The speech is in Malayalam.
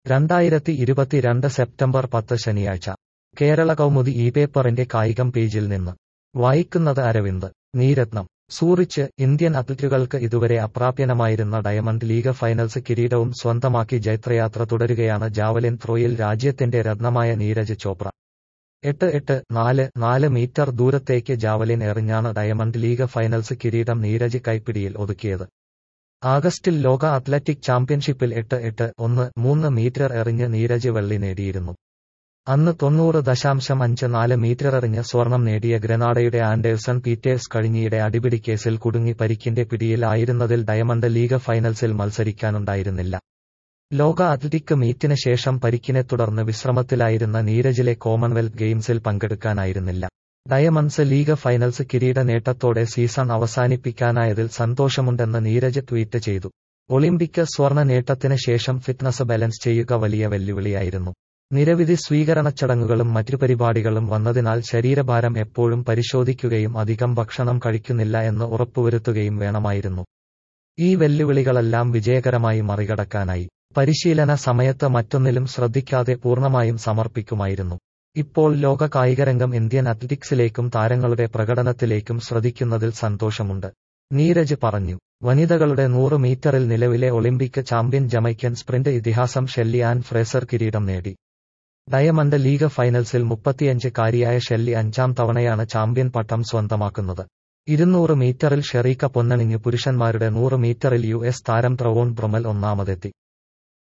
രണ്ടായിരത്തി ഇരുപത്തിരണ്ട് സെപ്റ്റംബർ പത്ത് ശനിയാഴ്ച കേരള കൗമുദി ഈ പേപ്പറിന്റെ കായികം പേജിൽ നിന്ന് വായിക്കുന്നത് അരവിന്ദ് നീരത്നം സൂറിച്ച് ഇന്ത്യൻ അത്ലറ്റുകൾക്ക് ഇതുവരെ അപ്രാപ്യനമായിരുന്ന ഡയമണ്ട് ലീഗ് ഫൈനൽസ് കിരീടവും സ്വന്തമാക്കി ജൈത്രയാത്ര തുടരുകയാണ് ജാവലിൻ ത്രോയിൽ രാജ്യത്തിന്റെ രത്നമായ നീരജ് ചോപ്ര എട്ട് എട്ട് നാല് നാല് മീറ്റർ ദൂരത്തേക്ക് ജാവലിൻ എറിഞ്ഞാണ് ഡയമണ്ട് ലീഗ് ഫൈനൽസ് കിരീടം നീരജ് കൈപ്പിടിയിൽ ഒതുക്കിയത് ആഗസ്റ്റിൽ ലോക അത്ലറ്റിക് ചാമ്പ്യൻഷിപ്പിൽ എട്ട് എട്ട് ഒന്ന് മൂന്ന് മീറ്റർ എറിഞ്ഞ് നീരജ് വെള്ളി നേടിയിരുന്നു അന്ന് തൊണ്ണൂറ് ദശാംശം അഞ്ച് നാല് മീറ്റർ എറിഞ്ഞ് സ്വർണം നേടിയ ഗ്രനാഡയുടെ ആൻഡേഴ്സൺ പീറ്റേഴ്സ് കഴിഞ്ഞിടെ അടിപിടി കേസിൽ കുടുങ്ങി പരിക്കിന്റെ പിടിയിൽ ആയിരുന്നതിൽ ഡയമണ്ട് ലീഗ് ഫൈനൽസിൽ മത്സരിക്കാനുണ്ടായിരുന്നില്ല ലോക അത്ലറ്റിക് മീറ്റിന് ശേഷം പരിക്കിനെ തുടർന്ന് വിശ്രമത്തിലായിരുന്ന നീരജിലെ കോമൺവെൽത്ത് ഗെയിംസിൽ പങ്കെടുക്കാനായിരുന്നില്ല ഡയമണ്ട്സ് ലീഗ് ഫൈനൽസ് കിരീട നേട്ടത്തോടെ സീസൺ അവസാനിപ്പിക്കാനായതിൽ സന്തോഷമുണ്ടെന്ന് നീരജ് ട്വീറ്റ് ചെയ്തു ഒളിമ്പിക് സ്വർണ്ണ നേട്ടത്തിന് ശേഷം ഫിറ്റ്നസ് ബാലൻസ് ചെയ്യുക വലിയ വെല്ലുവിളിയായിരുന്നു നിരവധി സ്വീകരണ ചടങ്ങുകളും മറ്റു പരിപാടികളും വന്നതിനാൽ ശരീരഭാരം എപ്പോഴും പരിശോധിക്കുകയും അധികം ഭക്ഷണം കഴിക്കുന്നില്ല എന്ന് ഉറപ്പുവരുത്തുകയും വേണമായിരുന്നു ഈ വെല്ലുവിളികളെല്ലാം വിജയകരമായി മറികടക്കാനായി പരിശീലന സമയത്ത് മറ്റൊന്നിലും ശ്രദ്ധിക്കാതെ പൂർണ്ണമായും സമർപ്പിക്കുമായിരുന്നു ഇപ്പോൾ ലോക കായികരംഗം ഇന്ത്യൻ അത്ലറ്റിക്സിലേക്കും താരങ്ങളുടെ പ്രകടനത്തിലേക്കും ശ്രദ്ധിക്കുന്നതിൽ സന്തോഷമുണ്ട് നീരജ് പറഞ്ഞു വനിതകളുടെ നൂറ് മീറ്ററിൽ നിലവിലെ ഒളിമ്പിക് ചാമ്പ്യൻ ജമൈക്കൻ സ്പ്രിന്റ് ഇതിഹാസം ഷെല്ലി ആൻ ഫ്രേസർ കിരീടം നേടി ഡയമണ്ട് ലീഗ് ഫൈനൽസിൽ മുപ്പത്തിയഞ്ച് കാരിയായ ഷെല്ലി അഞ്ചാം തവണയാണ് ചാമ്പ്യൻ പട്ടം സ്വന്തമാക്കുന്നത് ഇരുന്നൂറ് മീറ്ററിൽ ഷെറീക്ക പൊന്നണിഞ്ഞ് പുരുഷന്മാരുടെ നൂറ് മീറ്ററിൽ യു എസ് താരം ത്രവോൺ ബ്രൊമൽ ഒന്നാമതെത്തി